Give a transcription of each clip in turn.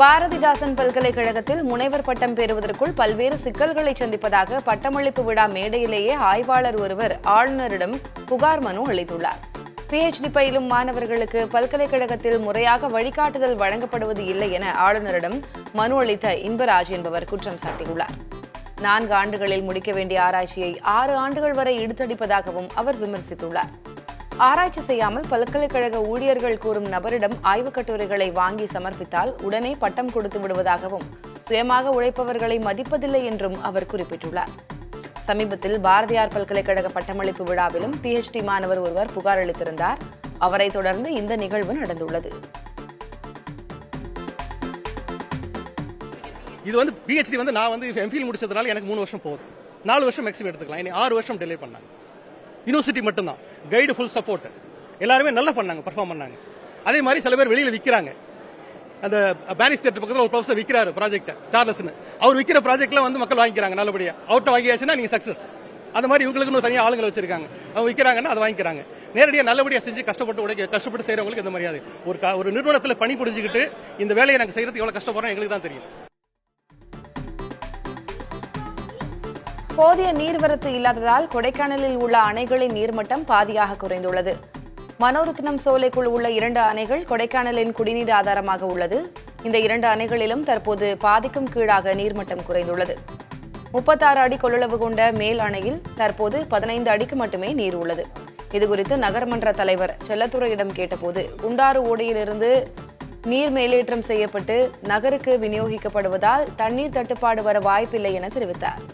பாரதிதாசன் பல்கலைக்கழகத்தில் முனைவர் பட்டம் பெறுவதற்குள் பல்வேறு சிக்கல்களை சந்திப்பதாக பட்டமளிப்பு விழா மேடையிலேயே ஆய்வாளர் ஒருவர் ஆளுநரிடம் புகார் மனு அளித்துள்ளார் பிஎச்டி பயிலும் மாணவர்களுக்கு பல்கலைக்கழகத்தில் முறையாக வழிகாட்டுதல் வழங்கப்படுவது இல்லை என ஆளுநரிடம் மனு அளித்த இன்பராஜ் என்பவர் குற்றம் சாட்டியுள்ளார் நான்கு ஆண்டுகளில் முடிக்க வேண்டிய ஆராய்ச்சியை ஆறு ஆண்டுகள் வரை இழுத்தடிப்பதாகவும் அவர் விமர்சித்துள்ளார் ஆராய்ச்சி செய்யாமல் பல்கலைக்கழக ஊழியர்கள் கூறும் நபரிடம் ஆய்வுக் கட்டுரைகளை வாங்கி சமர்ப்பித்தால் உடனே பட்டம் கொடுத்து விடுவதாகவும் சுயமாக உழைப்பவர்களை மதிப்பதில்லை என்றும் அவர் குறிப்பிட்டுள்ளார் சமீபத்தில் பாரதியார் பல்கலைக்கழக பட்டமளிப்பு விழாவிலும் பிஎச்டி மாணவர் ஒருவர் புகார் அளித்திருந்தார் அவரைத் தொடர்ந்து இந்த நிகழ்வு நடந்துள்ளது இது வந்து பிஹெச்டி வந்து நான் வந்து எம்ஃபில் முடிச்சதுனால எனக்கு மூணு வருஷம் போகுது நாலு வருஷம் மேக்ஸிமம் எடுத்துக்கலாம் இனி ஆறு வருஷம் டிலே பண்ணாங்க யூனிவர்சிட்டி மட்டும்தான் கைடு ஃபுல் சப்போர்ட் எல்லாருமே நல்லா பண்ணாங்க பர்ஃபார்ம் பண்ணாங்க அதே மாதிரி சில பேர் வெளியில விற்கிறாங்க அந்த பாரிஸ் தேட்டர் பக்கத்தில் ஒரு ப்ரொஃபசர் விற்கிறாரு ப்ராஜெக்ட் சார்லஸ்னு அவர் விற்கிற ப்ராஜெக்ட்ல வந்து மக்கள் வாங்கிக்கிறாங்க நல்லபடியா அவுட்ட வாங்கியாச்சுன்னா நீங்க சக்சஸ் அந்த மாதிரி இவங்களுக்குன்னு தனியாக ஆளுங்களை வச்சிருக்காங்க அவங்க விற்கிறாங்கன்னா அதை வாங்கிக்கிறாங்க நேரடியாக நல்லபடியாக செஞ்சு கஷ்டப்பட்டு உடைக்க கஷ்டப்பட்டு செய்யறவங்களுக்கு இந்த மரியாதை ஒரு க- ஒரு நிறுவனத்தில் பணி புரிஞ்சுக்கிட்டு இந்த வேலையை நாங்கள் செய்யறதுக்கு எவ்வளவு கஷ்டப்படுறோம் எங்களுக்கு தான் தெரியும் போதிய நீர்வரத்து இல்லாததால் கொடைக்கானலில் உள்ள அணைகளின் நீர்மட்டம் பாதியாக குறைந்துள்ளது மனோரத்னம் சோலைக்குள் உள்ள இரண்டு அணைகள் கொடைக்கானலின் குடிநீர் ஆதாரமாக உள்ளது இந்த இரண்டு அணைகளிலும் தற்போது பாதிக்கும் கீழாக நீர்மட்டம் குறைந்துள்ளது முப்பத்தாறு அடி கொள்ளளவு கொண்ட மேல் அணையில் தற்போது பதினைந்து அடிக்கு மட்டுமே நீர் உள்ளது இதுகுறித்து நகர்மன்ற தலைவர் செல்லத்துறையிடம் கேட்டபோது குண்டாறு ஓடையிலிருந்து நீர் மேலேற்றம் செய்யப்பட்டு நகருக்கு விநியோகிக்கப்படுவதால் தண்ணீர் தட்டுப்பாடு வர வாய்ப்பில்லை என தெரிவித்தார்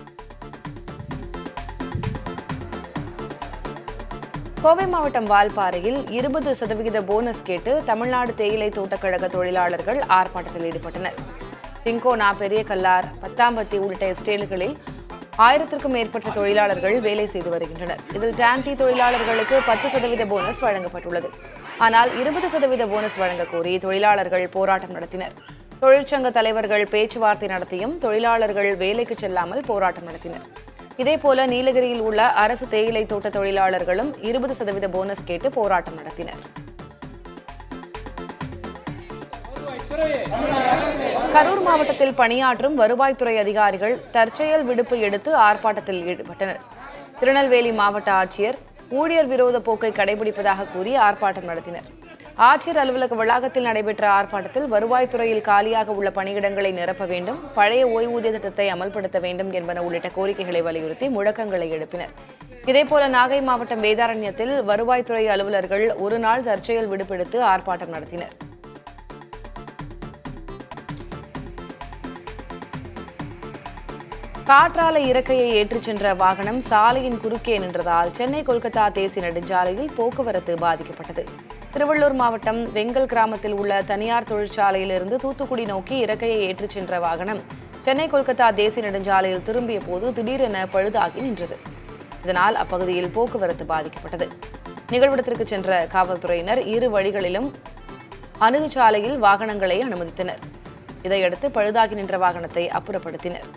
கோவை மாவட்டம் வால்பாறையில் இருபது சதவிகித போனஸ் கேட்டு தமிழ்நாடு தேயிலை தோட்டக்கழக தொழிலாளர்கள் ஆர்ப்பாட்டத்தில் ஈடுபட்டனர் சிங்கோனா பெரிய கல்லார் பத்தாம்பத்தி உள்ளிட்ட எஸ்டேட்டுகளில் ஆயிரத்திற்கும் மேற்பட்ட தொழிலாளர்கள் வேலை செய்து வருகின்றனர் இதில் டான்டி தொழிலாளர்களுக்கு பத்து சதவீத போனஸ் வழங்கப்பட்டுள்ளது ஆனால் இருபது சதவீத போனஸ் வழங்க கோரி தொழிலாளர்கள் போராட்டம் நடத்தினர் தொழிற்சங்க தலைவர்கள் பேச்சுவார்த்தை நடத்தியும் தொழிலாளர்கள் வேலைக்கு செல்லாமல் போராட்டம் நடத்தினர் இதேபோல நீலகிரியில் உள்ள அரசு தேயிலை தோட்ட தொழிலாளர்களும் இருபது சதவீத போனஸ் கேட்டு போராட்டம் நடத்தினர் கரூர் மாவட்டத்தில் பணியாற்றும் வருவாய்த்துறை அதிகாரிகள் தற்செயல் விடுப்பு எடுத்து ஆர்ப்பாட்டத்தில் ஈடுபட்டனர் திருநெல்வேலி மாவட்ட ஆட்சியர் ஊழியர் விரோத போக்கை கடைபிடிப்பதாக கூறி ஆர்ப்பாட்டம் நடத்தினர் ஆட்சியர் அலுவலக வளாகத்தில் நடைபெற்ற ஆர்ப்பாட்டத்தில் வருவாய்த்துறையில் காலியாக உள்ள பணியிடங்களை நிரப்ப வேண்டும் பழைய ஓய்வூதிய திட்டத்தை அமல்படுத்த வேண்டும் என்பன உள்ளிட்ட கோரிக்கைகளை வலியுறுத்தி முழக்கங்களை எழுப்பினர் இதேபோல நாகை மாவட்டம் வேதாரண்யத்தில் வருவாய்த்துறை அலுவலர்கள் ஒரு நாள் தற்செயல் விடுப்பெடுத்து ஆர்ப்பாட்டம் நடத்தினர் காற்றாலை இறக்கையை ஏற்றிச் சென்ற வாகனம் சாலையின் குறுக்கே நின்றதால் சென்னை கொல்கத்தா தேசிய நெடுஞ்சாலையில் போக்குவரத்து பாதிக்கப்பட்டது திருவள்ளூர் மாவட்டம் வெங்கல் கிராமத்தில் உள்ள தனியார் தொழிற்சாலையிலிருந்து தூத்துக்குடி நோக்கி இறக்கையை ஏற்றிச் சென்ற வாகனம் சென்னை கொல்கத்தா தேசிய நெடுஞ்சாலையில் திரும்பிய போது திடீரென பழுதாகி நின்றது இதனால் அப்பகுதியில் போக்குவரத்து பாதிக்கப்பட்டது நிகழ்விடத்திற்கு சென்ற காவல்துறையினர் இரு வழிகளிலும் அணுகுச்சாலையில் வாகனங்களை அனுமதித்தனர் இதையடுத்து பழுதாகி நின்ற வாகனத்தை அப்புறப்படுத்தினர்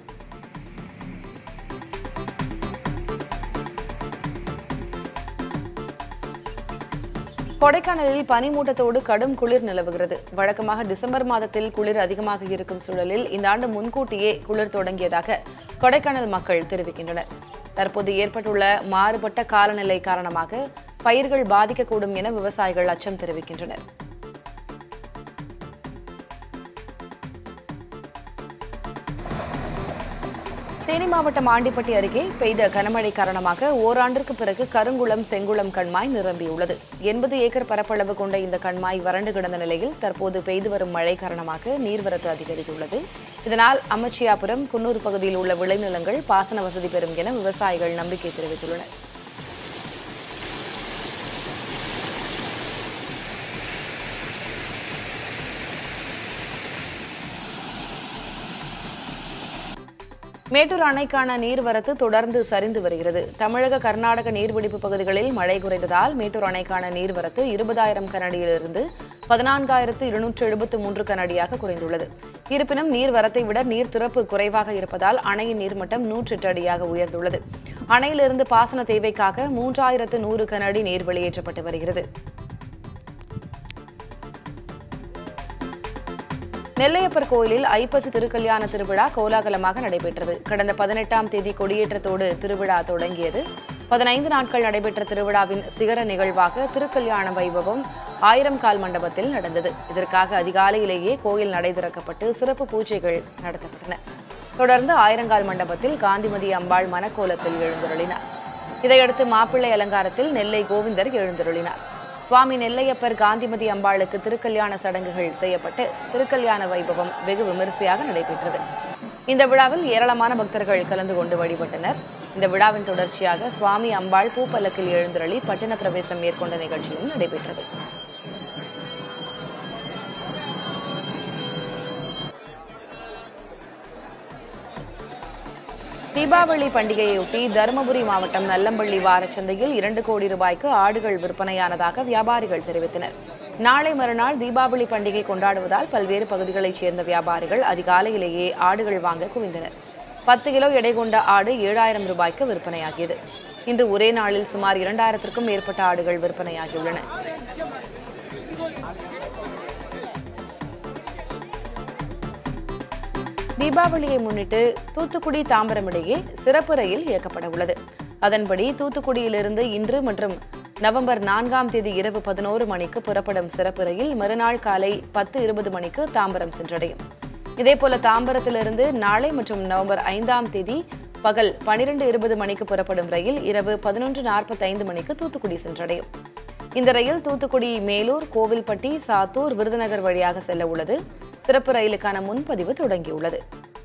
கொடைக்கானலில் பனிமூட்டத்தோடு கடும் குளிர் நிலவுகிறது வழக்கமாக டிசம்பர் மாதத்தில் குளிர் அதிகமாக இருக்கும் சூழலில் இந்த ஆண்டு முன்கூட்டியே குளிர் தொடங்கியதாக கொடைக்கானல் மக்கள் தெரிவிக்கின்றனர் தற்போது ஏற்பட்டுள்ள மாறுபட்ட காலநிலை காரணமாக பயிர்கள் பாதிக்கக்கூடும் என விவசாயிகள் அச்சம் தெரிவிக்கின்றனர் தேனி மாவட்டம் ஆண்டிப்பட்டி அருகே பெய்த கனமழை காரணமாக ஓராண்டிற்கு பிறகு கருங்குளம் செங்குளம் கண்மாய் நிரம்பியுள்ளது எண்பது ஏக்கர் பரப்பளவு கொண்ட இந்த கண்மாய் வறண்டு கிடந்த நிலையில் தற்போது பெய்து வரும் மழை காரணமாக நீர்வரத்து அதிகரித்துள்ளது இதனால் அமச்சியாபுரம் குன்னூர் பகுதியில் உள்ள விளைநிலங்கள் பாசன வசதி பெறும் என விவசாயிகள் நம்பிக்கை தெரிவித்துள்ளனர் மேட்டூர் அணைக்கான நீர்வரத்து தொடர்ந்து சரிந்து வருகிறது தமிழக கர்நாடக நீர்பிடிப்பு பகுதிகளில் மழை குறைந்ததால் மேட்டூர் அணைக்கான நீர்வரத்து இருபதாயிரம் கனடியிலிருந்து பதினான்காயிரத்து இருநூற்று எழுபத்து மூன்று கனடியாக குறைந்துள்ளது இருப்பினும் நீர்வரத்தை விட நீர் திறப்பு குறைவாக இருப்பதால் அணையின் நீர்மட்டம் நூற்று எட்டு அடியாக உயர்ந்துள்ளது அணையிலிருந்து பாசன தேவைக்காக மூன்றாயிரத்து நூறு கனஅடி நீர் வெளியேற்றப்பட்டு வருகிறது நெல்லையப்பர் கோயிலில் ஐப்பசி திருக்கல்யாண திருவிழா கோலாகலமாக நடைபெற்றது கடந்த பதினெட்டாம் தேதி கொடியேற்றத்தோடு திருவிழா தொடங்கியது பதினைந்து நாட்கள் நடைபெற்ற திருவிழாவின் சிகர நிகழ்வாக திருக்கல்யாண வைபவம் ஆயிரம் கால் மண்டபத்தில் நடந்தது இதற்காக அதிகாலையிலேயே கோயில் நடை திறக்கப்பட்டு சிறப்பு பூஜைகள் நடத்தப்பட்டன தொடர்ந்து ஆயிரங்கால் மண்டபத்தில் காந்திமதி அம்பாள் மனக்கோலத்தில் எழுந்தருளினார் இதையடுத்து மாப்பிள்ளை அலங்காரத்தில் நெல்லை கோவிந்தர் எழுந்தருளினார் சுவாமி நெல்லையப்பர் காந்திமதி அம்பாளுக்கு திருக்கல்யாண சடங்குகள் செய்யப்பட்டு திருக்கல்யாண வைபவம் வெகு விமரிசையாக நடைபெற்றது இந்த விழாவில் ஏராளமான பக்தர்கள் கலந்து கொண்டு வழிபட்டனர் இந்த விழாவின் தொடர்ச்சியாக சுவாமி அம்பாள் பூப்பல்லக்கில் எழுந்தருளி பட்டின பிரவேசம் மேற்கொண்ட நிகழ்ச்சியும் நடைபெற்றது தீபாவளி பண்டிகையொட்டி தருமபுரி மாவட்டம் நல்லம்பள்ளி வாரச்சந்தையில் இரண்டு கோடி ரூபாய்க்கு ஆடுகள் விற்பனையானதாக வியாபாரிகள் தெரிவித்தனர் நாளை மறுநாள் தீபாவளி பண்டிகை கொண்டாடுவதால் பல்வேறு பகுதிகளைச் சேர்ந்த வியாபாரிகள் அதிகாலையிலேயே ஆடுகள் வாங்க குவிந்தனர் பத்து கிலோ எடை கொண்ட ஆடு ஏழாயிரம் ரூபாய்க்கு விற்பனையாகியது இன்று ஒரே நாளில் சுமார் இரண்டாயிரத்திற்கும் மேற்பட்ட ஆடுகள் விற்பனையாகியுள்ளன தீபாவளியை முன்னிட்டு தூத்துக்குடி தாம்பரம் இடையே சிறப்பு ரயில் இயக்கப்பட உள்ளது அதன்படி தூத்துக்குடியிலிருந்து இன்று மற்றும் நவம்பர் நான்காம் தேதி இரவு பதினோரு மணிக்கு புறப்படும் சிறப்பு ரயில் மறுநாள் காலை பத்து இருபது மணிக்கு தாம்பரம் சென்றடையும் இதேபோல தாம்பரத்திலிருந்து நாளை மற்றும் நவம்பர் ஐந்தாம் தேதி பகல் பனிரெண்டு இருபது மணிக்கு புறப்படும் ரயில் இரவு பதினொன்று நாற்பத்தைந்து மணிக்கு தூத்துக்குடி சென்றடையும் இந்த ரயில் தூத்துக்குடி மேலூர் கோவில்பட்டி சாத்தூர் விருதுநகர் வழியாக செல்ல உள்ளது சிறப்பு ரயிலுக்கான முன்பதிவு தொடங்கியுள்ளது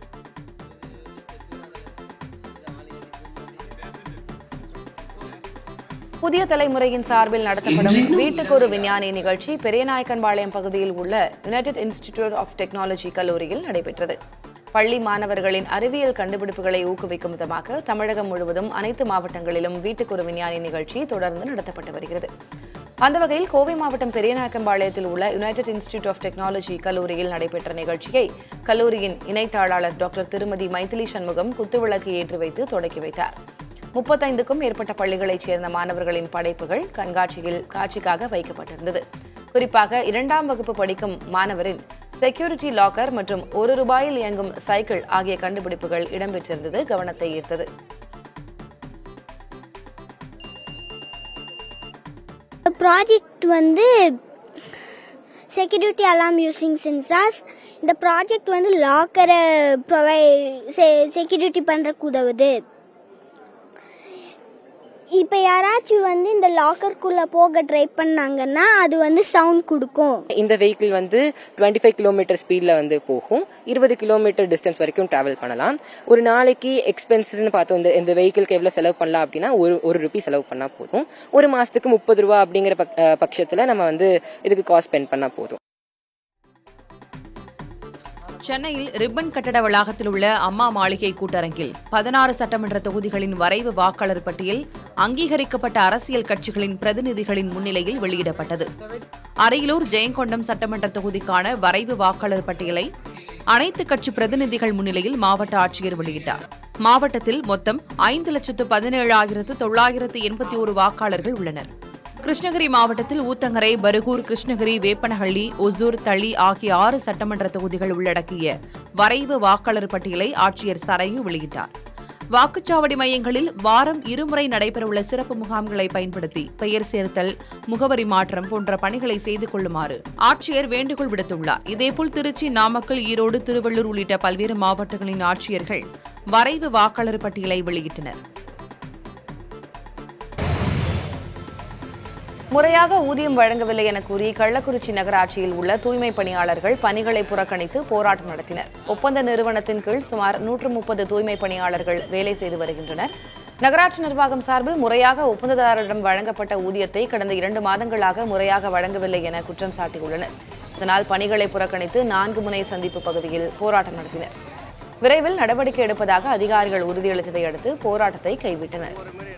புதிய தலைமுறையின் சார்பில் நடத்தப்படும் வீட்டுக்கு ஒரு விஞ்ஞானி நிகழ்ச்சி பெரியநாயக்கன்பாளையம் பகுதியில் உள்ள யுனைடெட் இன்ஸ்டிடியூட் ஆஃப் டெக்னாலஜி கல்லூரியில் நடைபெற்றது பள்ளி மாணவர்களின் அறிவியல் கண்டுபிடிப்புகளை ஊக்குவிக்கும் விதமாக தமிழகம் முழுவதும் அனைத்து மாவட்டங்களிலும் வீட்டுக்கு ஒரு விஞ்ஞானி நிகழ்ச்சி தொடர்ந்து நடத்தப்பட்டு வருகிறது அந்த வகையில் கோவை மாவட்டம் பெரியநாயக்கம்பாளையத்தில் உள்ள யுனைடெட் இன்ஸ்டிடியூட் ஆஃப் டெக்னாலஜி கல்லூரியில் நடைபெற்ற நிகழ்ச்சியை கல்லூரியின் இணைத்தாளர் டாக்டர் திருமதி மைதிலி சண்முகம் குத்துவிளக்கு ஏற்றி வைத்து தொடக்கி வைத்தார் முப்பத்தைந்துக்கும் மேற்பட்ட பள்ளிகளைச் சேர்ந்த மாணவர்களின் படைப்புகள் கண்காட்சியில் காட்சிக்காக வைக்கப்பட்டிருந்தது குறிப்பாக இரண்டாம் வகுப்பு படிக்கும் மாணவரின் செக்யூரிட்டி லாக்கர் மற்றும் ஒரு ரூபாயில் இயங்கும் சைக்கிள் ஆகிய கண்டுபிடிப்புகள் இடம்பெற்றிருந்தது கவனத்தை ஈர்த்தது ப்ராஜெக்ட் வந்து செக்யூரிட்டி அலாம் யூஸிங் சென்சார்ஸ் இந்த ப்ராஜெக்ட் வந்து லாக்கரை ப்ரொவை செக்யூரிட்டி பண்ணுறக்கு உதவுது இப்போ யாராச்சும் வந்து இந்த லாக்கருக்குள்ளே போக ட்ரை பண்ணாங்கன்னா அது வந்து சவுண்ட் கொடுக்கும் இந்த வெஹிக்கிள் வந்து டுவெண்ட்டி ஃபைவ் கிலோமீட்டர் ஸ்பீடில் வந்து போகும் இருபது கிலோமீட்டர் டிஸ்டன்ஸ் வரைக்கும் டிராவல் பண்ணலாம் ஒரு நாளைக்கு எக்ஸ்பென்சஸ்னு பார்த்தோம் இந்த இந்த வெஹிக்கிள்க்கு எவ்வளோ செலவு பண்ணலாம் அப்படின்னா ஒரு ஒரு ருபி செலவு பண்ணால் போதும் ஒரு மாதத்துக்கு முப்பது ரூபா அப்படிங்கிற பக்- அஹ் பட்சத்தில் நம்ம வந்து இதுக்கு காஸ்ட் ஸ்பெண்ட் பண்ணால் போதும் சென்னையில் ரிப்பன் கட்டட வளாகத்தில் உள்ள அம்மா மாளிகை கூட்டரங்கில் பதினாறு சட்டமன்ற தொகுதிகளின் வரைவு வாக்காளர் பட்டியல் அங்கீகரிக்கப்பட்ட அரசியல் கட்சிகளின் பிரதிநிதிகளின் முன்னிலையில் வெளியிடப்பட்டது அரியலூர் ஜெயங்கொண்டம் சட்டமன்ற தொகுதிக்கான வரைவு வாக்காளர் பட்டியலை அனைத்து கட்சி பிரதிநிதிகள் முன்னிலையில் மாவட்ட ஆட்சியர் வெளியிட்டார் மாவட்டத்தில் மொத்தம் ஐந்து லட்சத்து பதினேழாயிரத்து தொள்ளாயிரத்து எண்பத்தி ஒரு வாக்காளர்கள் உள்ளனர் கிருஷ்ணகிரி மாவட்டத்தில் ஊத்தங்கரை பருகூர் கிருஷ்ணகிரி வேப்பனஹள்ளி ஒசூர் தளி ஆகிய ஆறு சட்டமன்ற தொகுதிகள் உள்ளடக்கிய வரைவு வாக்காளர் பட்டியலை ஆட்சியர் சரையு வெளியிட்டார் வாக்குச்சாவடி மையங்களில் வாரம் இருமுறை நடைபெறவுள்ள சிறப்பு முகாம்களை பயன்படுத்தி பெயர் சேர்த்தல் முகவரி மாற்றம் போன்ற பணிகளை செய்து கொள்ளுமாறு ஆட்சியர் வேண்டுகோள் விடுத்துள்ளார் இதேபோல் திருச்சி நாமக்கல் ஈரோடு திருவள்ளூர் உள்ளிட்ட பல்வேறு மாவட்டங்களின் ஆட்சியர்கள் வரைவு வாக்காளர் பட்டியலை வெளியிட்டனர் முறையாக ஊதியம் வழங்கவில்லை என கூறி கள்ளக்குறிச்சி நகராட்சியில் உள்ள தூய்மை பணியாளர்கள் பணிகளை புறக்கணித்து போராட்டம் நடத்தினர் ஒப்பந்த நிறுவனத்தின் கீழ் சுமார் நூற்று முப்பது தூய்மை பணியாளர்கள் வேலை செய்து வருகின்றனர் நகராட்சி நிர்வாகம் சார்பில் முறையாக ஒப்பந்ததாரரிடம் வழங்கப்பட்ட ஊதியத்தை கடந்த இரண்டு மாதங்களாக முறையாக வழங்கவில்லை என குற்றம் சாட்டியுள்ளனர் இதனால் பணிகளை புறக்கணித்து நான்கு முனை சந்திப்பு பகுதியில் போராட்டம் நடத்தினர் விரைவில் நடவடிக்கை எடுப்பதாக அதிகாரிகள் உறுதியளித்ததை அடுத்து போராட்டத்தை கைவிட்டனர்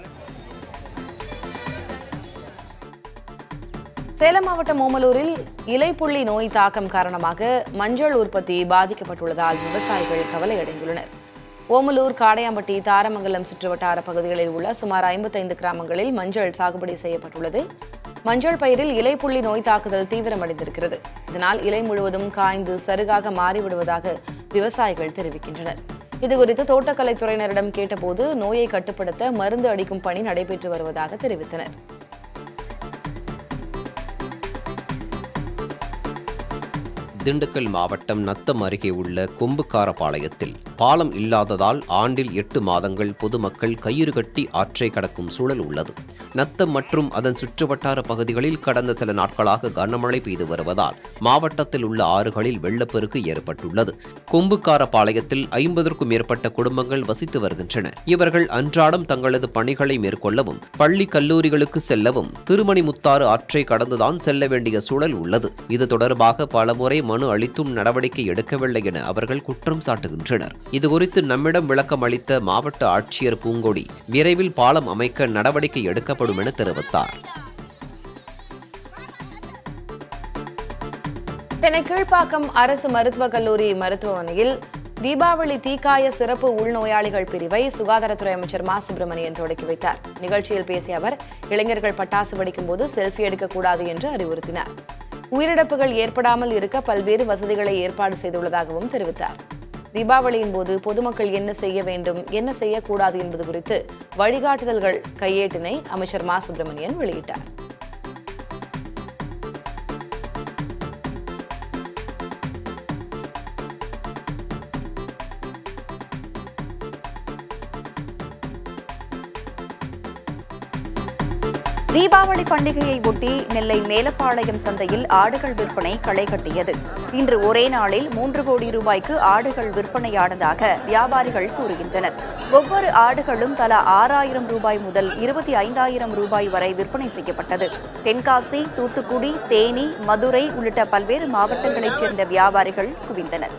சேலம் மாவட்டம் ஓமலூரில் இலைப்புள்ளி நோய் தாக்கம் காரணமாக மஞ்சள் உற்பத்தி பாதிக்கப்பட்டுள்ளதால் விவசாயிகள் கவலையடைந்துள்ளனர் ஓமலூர் காடையாம்பட்டி தாரமங்கலம் சுற்றுவட்டார பகுதிகளில் உள்ள சுமார் ஐம்பத்தைந்து கிராமங்களில் மஞ்சள் சாகுபடி செய்யப்பட்டுள்ளது மஞ்சள் பயிரில் இலைப்புள்ளி நோய் தாக்குதல் தீவிரமடைந்திருக்கிறது இதனால் இலை முழுவதும் காய்ந்து சருகாக மாறிவிடுவதாக விவசாயிகள் தெரிவிக்கின்றனர் இதுகுறித்து தோட்டக்கலைத்துறையினரிடம் கேட்டபோது நோயை கட்டுப்படுத்த மருந்து அடிக்கும் பணி நடைபெற்று வருவதாக தெரிவித்தனர் திண்டுக்கல் மாவட்டம் நத்தம் அருகே உள்ள கொம்புக்காரபாளையத்தில் பாலம் இல்லாததால் ஆண்டில் எட்டு மாதங்கள் பொதுமக்கள் கயிறு கட்டி ஆற்றை கடக்கும் சூழல் உள்ளது நத்தம் மற்றும் அதன் சுற்றுவட்டார பகுதிகளில் கடந்த சில நாட்களாக கனமழை பெய்து வருவதால் மாவட்டத்தில் உள்ள ஆறுகளில் வெள்ளப்பெருக்கு ஏற்பட்டுள்ளது கொம்புக்காரபாளையத்தில் ஐம்பதற்கும் மேற்பட்ட குடும்பங்கள் வசித்து வருகின்றன இவர்கள் அன்றாடம் தங்களது பணிகளை மேற்கொள்ளவும் பள்ளி கல்லூரிகளுக்கு செல்லவும் திருமணிமுத்தாறு ஆற்றை கடந்துதான் செல்ல வேண்டிய சூழல் உள்ளது இது தொடர்பாக பலமுறை மனு அளித்தும் நடவடிக்கை எடுக்கவில்லை என அவர்கள் குற்றம் சாட்டுகின்றனர் இதுகுறித்து நம்மிடம் விளக்கம் அளித்த மாவட்ட ஆட்சியர் பூங்கொடி விரைவில் பாலம் அமைக்க நடவடிக்கை எடுக்கப்படும் என தெரிவித்தார் சென்னை கீழ்ப்பாக்கம் அரசு மருத்துவக் கல்லூரி மருத்துவமனையில் தீபாவளி தீக்காய சிறப்பு உள்நோயாளிகள் பிரிவை சுகாதாரத்துறை அமைச்சர் மா சுப்பிரமணியன் தொடக்கி வைத்தார் நிகழ்ச்சியில் பேசிய அவர் இளைஞர்கள் பட்டாசு வெடிக்கும்போது செல்ஃபி எடுக்கக்கூடாது என்று அறிவுறுத்தினார் உயிரிழப்புகள் ஏற்படாமல் இருக்க பல்வேறு வசதிகளை ஏற்பாடு செய்துள்ளதாகவும் தெரிவித்தார் தீபாவளியின் போது பொதுமக்கள் என்ன செய்ய வேண்டும் என்ன செய்யக்கூடாது என்பது குறித்து வழிகாட்டுதல்கள் கையேட்டினை அமைச்சர் மா சுப்பிரமணியன் வெளியிட்டார் தீபாவளி பண்டிகையை ஒட்டி நெல்லை மேலப்பாளையம் சந்தையில் ஆடுகள் விற்பனை களை கட்டியது இன்று ஒரே நாளில் மூன்று கோடி ரூபாய்க்கு ஆடுகள் விற்பனையானதாக வியாபாரிகள் கூறுகின்றனர் ஒவ்வொரு ஆடுகளும் தலா ஆறாயிரம் ரூபாய் முதல் இருபத்தி ஐந்தாயிரம் ரூபாய் வரை விற்பனை செய்யப்பட்டது தென்காசி தூத்துக்குடி தேனி மதுரை உள்ளிட்ட பல்வேறு மாவட்டங்களைச் சேர்ந்த வியாபாரிகள் குவிந்தனர்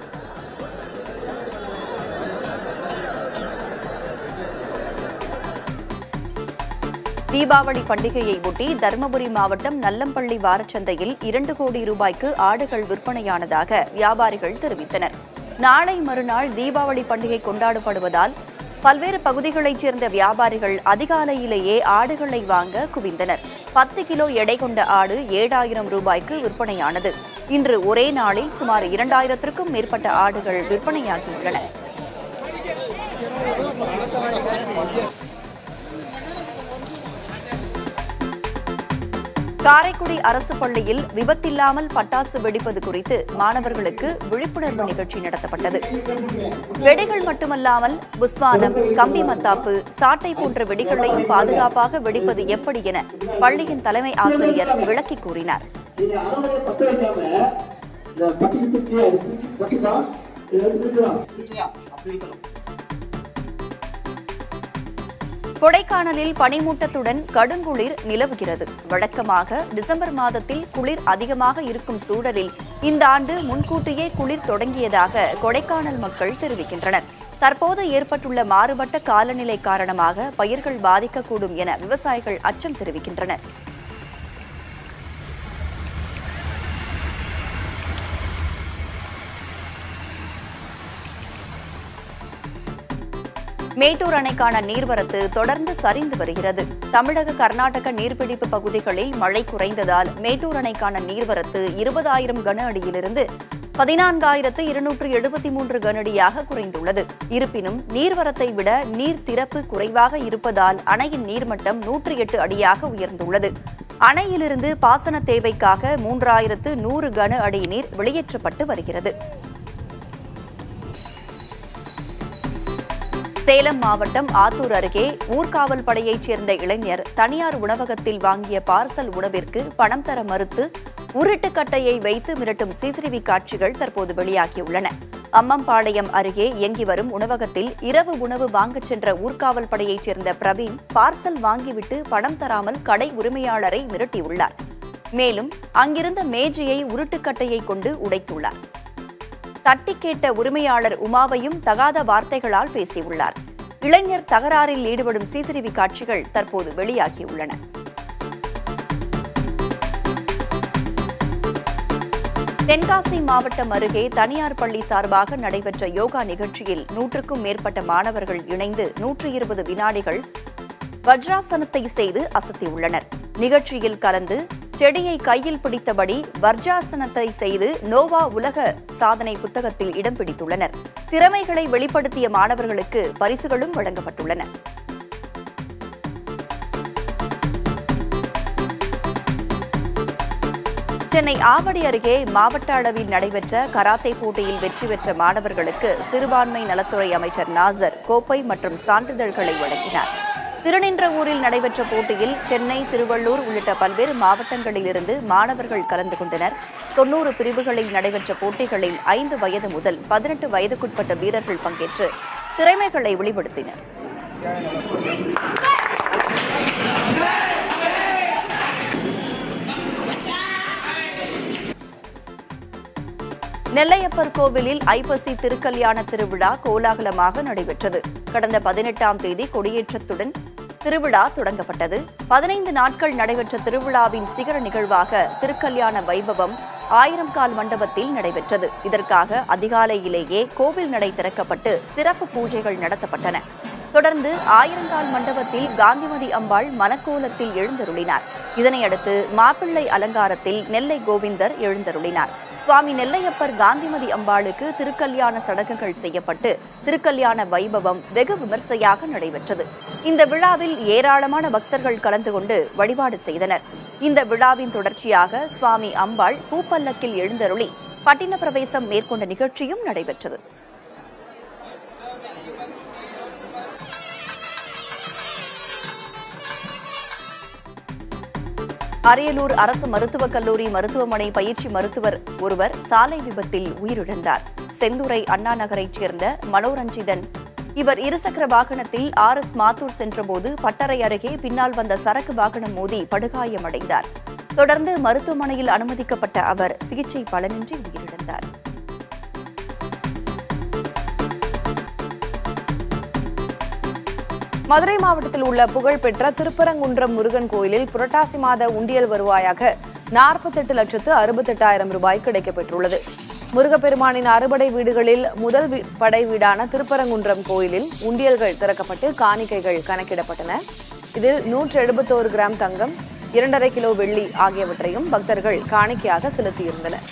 தீபாவளி பண்டிகையை ஒட்டி தருமபுரி மாவட்டம் நல்லம்பள்ளி வாரச்சந்தையில் இரண்டு கோடி ரூபாய்க்கு ஆடுகள் விற்பனையானதாக வியாபாரிகள் தெரிவித்தனர் நாளை மறுநாள் தீபாவளி பண்டிகை கொண்டாடப்படுவதால் பல்வேறு பகுதிகளைச் சேர்ந்த வியாபாரிகள் அதிகாலையிலேயே ஆடுகளை வாங்க குவிந்தனர் பத்து கிலோ எடை கொண்ட ஆடு ஏழாயிரம் ரூபாய்க்கு விற்பனையானது இன்று ஒரே நாளில் சுமார் இரண்டாயிரத்திற்கும் மேற்பட்ட ஆடுகள் விற்பனையாகியுள்ளன காரைக்குடி அரசு பள்ளியில் விபத்தில்லாமல் பட்டாசு வெடிப்பது குறித்து மாணவர்களுக்கு விழிப்புணர்வு நிகழ்ச்சி நடத்தப்பட்டது வெடிகள் மட்டுமல்லாமல் புஸ்வானம் கம்பி மத்தாப்பு சாட்டை போன்ற வெடிகளையும் பாதுகாப்பாக வெடிப்பது எப்படி என பள்ளியின் தலைமை ஆசிரியர் விளக்கி கூறினார் நீங்க அறவரை பத்த வைக்காம இந்த பத்து நிமிஷத்துக்கு அது பிரிச்சு பத்துக்கா இதை வச்சு பேசலாம் இல்லையா அப்படி வைக்கணும் கொடைக்கானலில் பனிமூட்டத்துடன் கடுங்குளிர் நிலவுகிறது வழக்கமாக டிசம்பர் மாதத்தில் குளிர் அதிகமாக இருக்கும் சூழலில் இந்த ஆண்டு முன்கூட்டியே குளிர் தொடங்கியதாக கொடைக்கானல் மக்கள் தெரிவிக்கின்றனர் தற்போது ஏற்பட்டுள்ள மாறுபட்ட காலநிலை காரணமாக பயிர்கள் பாதிக்கக்கூடும் என விவசாயிகள் அச்சம் தெரிவிக்கின்றனர் மேட்டூர் அணைக்கான நீர்வரத்து தொடர்ந்து சரிந்து வருகிறது தமிழக கர்நாடக நீர்பிடிப்பு பகுதிகளில் மழை குறைந்ததால் மேட்டூர் அணைக்கான நீர்வரத்து இருபதாயிரம் கன அடியிலிருந்து பதினான்காயிரத்து இருநூற்று எழுபத்தி மூன்று கனஅடியாக குறைந்துள்ளது இருப்பினும் நீர்வரத்தை விட நீர் திறப்பு குறைவாக இருப்பதால் அணையின் நீர்மட்டம் நூற்றி எட்டு அடியாக உயர்ந்துள்ளது அணையிலிருந்து பாசன தேவைக்காக மூன்றாயிரத்து நூறு கன அடி நீர் வெளியேற்றப்பட்டு வருகிறது சேலம் மாவட்டம் ஆத்தூர் அருகே ஊர்காவல் படையைச் சேர்ந்த இளைஞர் தனியார் உணவகத்தில் வாங்கிய பார்சல் உணவிற்கு பணம் தர மறுத்து உருட்டுக்கட்டையை வைத்து மிரட்டும் சிசிடிவி காட்சிகள் தற்போது வெளியாகியுள்ளன அம்மம்பாளையம் அருகே இயங்கி வரும் உணவகத்தில் இரவு உணவு வாங்கச் சென்ற ஊர்காவல் படையைச் சேர்ந்த பிரவீன் பார்சல் வாங்கிவிட்டு பணம் தராமல் கடை உரிமையாளரை மிரட்டியுள்ளார் மேலும் அங்கிருந்த மேஜையை உருட்டுக்கட்டையை கொண்டு உடைத்துள்ளார் தட்டி கேட்ட உரிமையாளர் உமாவையும் தகாத வார்த்தைகளால் பேசியுள்ளார் இளைஞர் தகராறில் ஈடுபடும் சிசிடிவி காட்சிகள் தற்போது வெளியாகியுள்ளன தென்காசி மாவட்டம் அருகே தனியார் பள்ளி சார்பாக நடைபெற்ற யோகா நிகழ்ச்சியில் நூற்றுக்கும் மேற்பட்ட மாணவர்கள் இணைந்து நூற்று இருபது வினாடிகள் வஜ்ராசனத்தை செய்து அசத்தியுள்ளனர் நிகழ்ச்சியில் கலந்து செடியை கையில் பிடித்தபடி வர்ஜாசனத்தை செய்து நோவா உலக சாதனை புத்தகத்தில் இடம் பிடித்துள்ளனர் திறமைகளை வெளிப்படுத்திய மாணவர்களுக்கு பரிசுகளும் வழங்கப்பட்டுள்ளன சென்னை ஆவடி அருகே மாவட்ட அளவில் நடைபெற்ற கராத்தே போட்டியில் வெற்றி பெற்ற மாணவர்களுக்கு சிறுபான்மை நலத்துறை அமைச்சர் நாசர் கோப்பை மற்றும் சான்றிதழ்களை வழங்கினார் திருநின்றவூரில் நடைபெற்ற போட்டியில் சென்னை திருவள்ளூர் உள்ளிட்ட பல்வேறு மாவட்டங்களிலிருந்து மாணவர்கள் கலந்து கொண்டனர் தொன்னூறு பிரிவுகளில் நடைபெற்ற போட்டிகளில் ஐந்து வயது முதல் பதினெட்டு வயதுக்குட்பட்ட வீரர்கள் பங்கேற்று திறமைகளை வெளிப்படுத்தினர் நெல்லையப்பர் கோவிலில் ஐப்பசி திருக்கல்யாண திருவிழா கோலாகலமாக நடைபெற்றது கடந்த பதினெட்டாம் தேதி கொடியேற்றத்துடன் திருவிழா தொடங்கப்பட்டது பதினைந்து நாட்கள் நடைபெற்ற திருவிழாவின் சிகர நிகழ்வாக திருக்கல்யாண வைபவம் ஆயிரம் கால் மண்டபத்தில் நடைபெற்றது இதற்காக அதிகாலையிலேயே கோவில் நடை திறக்கப்பட்டு சிறப்பு பூஜைகள் நடத்தப்பட்டன தொடர்ந்து ஆயிரங்கால் மண்டபத்தில் காந்திமதி அம்பாள் மனக்கோலத்தில் எழுந்தருளினார் இதனையடுத்து மாப்பிள்ளை அலங்காரத்தில் நெல்லை கோவிந்தர் எழுந்தருளினார் சுவாமி நெல்லையப்பர் காந்திமதி அம்பாளுக்கு திருக்கல்யாண சடங்குகள் செய்யப்பட்டு திருக்கல்யாண வைபவம் வெகு விமர்சையாக நடைபெற்றது இந்த விழாவில் ஏராளமான பக்தர்கள் கலந்து கொண்டு வழிபாடு செய்தனர் இந்த விழாவின் தொடர்ச்சியாக சுவாமி அம்பாள் பூப்பல்லக்கில் எழுந்தருளி பட்டின பிரவேசம் மேற்கொண்ட நிகழ்ச்சியும் நடைபெற்றது அரியலூர் அரசு மருத்துவக் கல்லூரி மருத்துவமனை பயிற்சி மருத்துவர் ஒருவர் சாலை விபத்தில் உயிரிழந்தார் செந்துறை அண்ணா நகரைச் சேர்ந்த மனோரஞ்சிதன் இவர் இருசக்கர வாகனத்தில் ஆர் எஸ் மாத்தூர் சென்றபோது பட்டறை அருகே பின்னால் வந்த சரக்கு வாகனம் மோதி படுகாயமடைந்தார் தொடர்ந்து மருத்துவமனையில் அனுமதிக்கப்பட்ட அவர் சிகிச்சை பலனின்றி உயிரிழந்தார் மதுரை மாவட்டத்தில் உள்ள புகழ்பெற்ற திருப்பரங்குன்றம் முருகன் கோயிலில் புரட்டாசி மாத உண்டியல் வருவாயாக நாற்பத்தெட்டு லட்சத்து அறுபத்தெட்டாயிரம் ரூபாய் கிடைக்கப்பெற்றுள்ளது முருகப்பெருமானின் அறுபடை வீடுகளில் முதல் வீ- படை வீடான திருப்பரங்குன்றம் கோயிலில் உண்டியல்கள் திறக்கப்பட்டு காணிக்கைகள் கணக்கிடப்பட்டன இதில் நூற்று எழுபத்தோரு கிராம் தங்கம் இரண்டரை கிலோ வெள்ளி ஆகியவற்றையும் பக்தர்கள் காணிக்கையாக செலுத்தியிருந்தனர்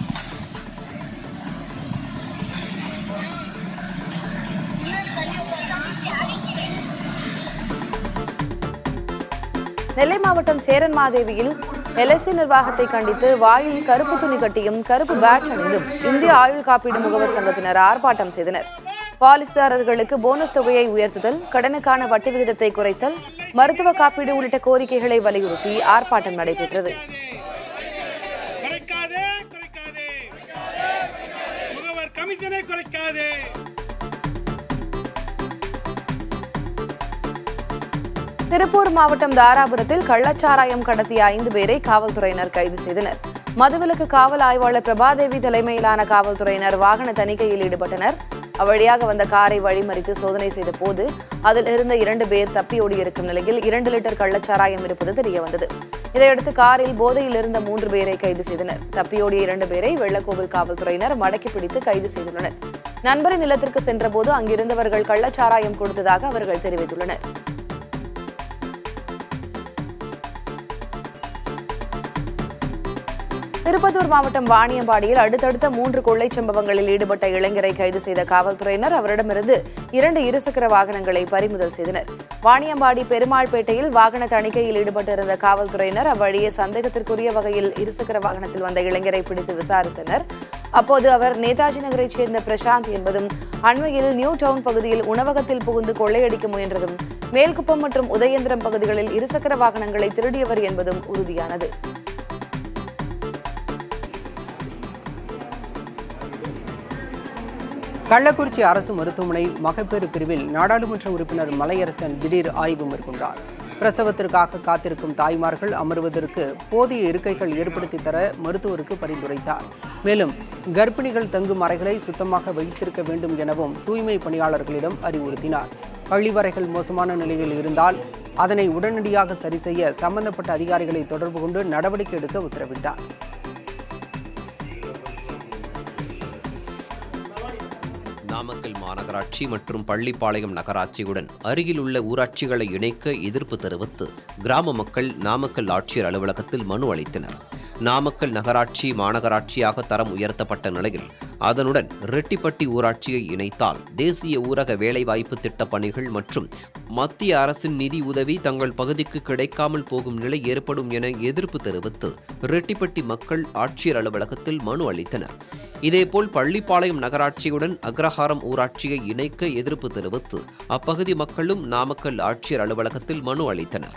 நெல்லை மாவட்டம் சேரன்மாதேவியில் எல்ஐசி நிர்வாகத்தை கண்டித்து வாயில் கருப்பு துணி கட்டியும் கருப்பு பேட்ச் அணிந்தும் இந்திய ஆயுள் காப்பீடு முகவர் சங்கத்தினர் ஆர்ப்பாட்டம் செய்தனர் பாலிசிதாரர்களுக்கு போனஸ் தொகையை உயர்த்துதல் கடனுக்கான வட்டி விகிதத்தை குறைத்தல் மருத்துவ காப்பீடு உள்ளிட்ட கோரிக்கைகளை வலியுறுத்தி ஆர்ப்பாட்டம் நடைபெற்றது குறைக்காதே குறைக்காதே முகவர் கமிஷனை குறைக்காதே திருப்பூர் மாவட்டம் தாராபுரத்தில் கள்ளச்சாராயம் கடத்திய ஐந்து பேரை காவல்துறையினர் கைது செய்தனர் மதுவிலக்கு காவல் ஆய்வாளர் பிரபாதேவி தலைமையிலான காவல்துறையினர் வாகன தணிக்கையில் ஈடுபட்டனர் அவ்வழியாக வந்த காரை வழிமறித்து சோதனை செய்த போது அதில் இருந்த இரண்டு பேர் தப்பியோடி இருக்கும் நிலையில் இரண்டு லிட்டர் கள்ளச்சாராயம் இருப்பது தெரிய வந்தது இதையடுத்து காரில் போதையில் இருந்த மூன்று பேரை கைது செய்தனர் தப்பியோடிய இரண்டு பேரை வெள்ளக்கோவில் காவல்துறையினர் மடக்கி பிடித்து கைது செய்துள்ளனர் நண்பரின் இல்லத்திற்கு சென்றபோது அங்கிருந்தவர்கள் கள்ளச்சாராயம் கொடுத்ததாக அவர்கள் தெரிவித்துள்ளனர் திருப்பத்தூர் மாவட்டம் வாணியம்பாடியில் அடுத்தடுத்த மூன்று கொள்ளைச் சம்பவங்களில் ஈடுபட்ட இளைஞரை கைது செய்த காவல்துறையினர் அவரிடமிருந்து இரண்டு இருசக்கர வாகனங்களை பறிமுதல் செய்தனர் வாணியம்பாடி பெருமாள்பேட்டையில் வாகன தணிக்கையில் ஈடுபட்டிருந்த காவல்துறையினர் அவ்வழியே சந்தேகத்திற்குரிய வகையில் இருசக்கர வாகனத்தில் வந்த இளைஞரை பிடித்து விசாரித்தனர் அப்போது அவர் நேதாஜி நகரைச் சேர்ந்த பிரசாந்த் என்பதும் அண்மையில் நியூ டவுன் பகுதியில் உணவகத்தில் புகுந்து கொள்ளையடிக்க முயன்றதும் மேல்குப்பம் மற்றும் உதயந்திரம் பகுதிகளில் இருசக்கர வாகனங்களை திருடியவர் என்பதும் உறுதியானது கள்ளக்குறிச்சி அரசு மருத்துவமனை மகப்பேறு பிரிவில் நாடாளுமன்ற உறுப்பினர் மலையரசன் திடீர் ஆய்வு மேற்கொண்டார் பிரசவத்திற்காக காத்திருக்கும் தாய்மார்கள் அமர்வதற்கு போதிய இருக்கைகள் ஏற்படுத்தி தர மருத்துவருக்கு பரிந்துரைத்தார் மேலும் கர்ப்பிணிகள் தங்கும் அறைகளை சுத்தமாக வைத்திருக்க வேண்டும் எனவும் தூய்மை பணியாளர்களிடம் அறிவுறுத்தினார் கழிவறைகள் மோசமான நிலையில் இருந்தால் அதனை உடனடியாக சரி செய்ய சம்பந்தப்பட்ட அதிகாரிகளை தொடர்பு கொண்டு நடவடிக்கை எடுக்க உத்தரவிட்டார் நாமக்கல் மாநகராட்சி மற்றும் பள்ளிப்பாளையம் நகராட்சியுடன் அருகிலுள்ள ஊராட்சிகளை இணைக்க எதிர்ப்பு தெரிவித்து கிராம மக்கள் நாமக்கல் ஆட்சியர் அலுவலகத்தில் மனு அளித்தனர் நாமக்கல் நகராட்சி மாநகராட்சியாக தரம் உயர்த்தப்பட்ட நிலையில் அதனுடன் ரெட்டிப்பட்டி ஊராட்சியை இணைத்தால் தேசிய ஊரக வேலைவாய்ப்பு திட்டப் பணிகள் மற்றும் மத்திய அரசின் நிதி உதவி தங்கள் பகுதிக்கு கிடைக்காமல் போகும் நிலை ஏற்படும் என எதிர்ப்பு தெரிவித்து ரெட்டிப்பட்டி மக்கள் ஆட்சியர் அலுவலகத்தில் மனு அளித்தனர் இதேபோல் பள்ளிப்பாளையம் நகராட்சியுடன் அக்ரஹாரம் ஊராட்சியை இணைக்க எதிர்ப்பு தெரிவித்து அப்பகுதி மக்களும் நாமக்கல் ஆட்சியர் அலுவலகத்தில் மனு அளித்தனர்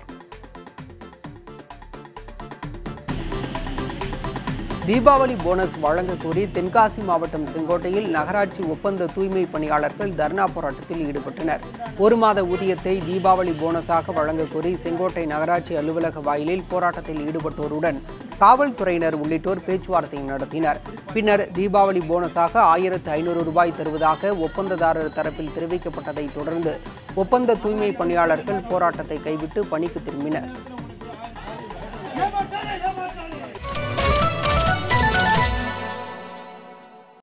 தீபாவளி போனஸ் வழங்க கோரி தென்காசி மாவட்டம் செங்கோட்டையில் நகராட்சி ஒப்பந்த தூய்மை பணியாளர்கள் தர்ணா போராட்டத்தில் ஈடுபட்டனர் ஒரு மாத ஊதியத்தை தீபாவளி போனஸாக வழங்க கோரி செங்கோட்டை நகராட்சி அலுவலக வாயிலில் போராட்டத்தில் ஈடுபட்டோருடன் காவல்துறையினர் உள்ளிட்டோர் பேச்சுவார்த்தை நடத்தினர் பின்னர் தீபாவளி போனஸாக ஆயிரத்து ஐநூறு ரூபாய் தருவதாக ஒப்பந்ததாரர் தரப்பில் தெரிவிக்கப்பட்டதை தொடர்ந்து ஒப்பந்த தூய்மை பணியாளர்கள் போராட்டத்தை கைவிட்டு பணிக்கு திரும்பினர்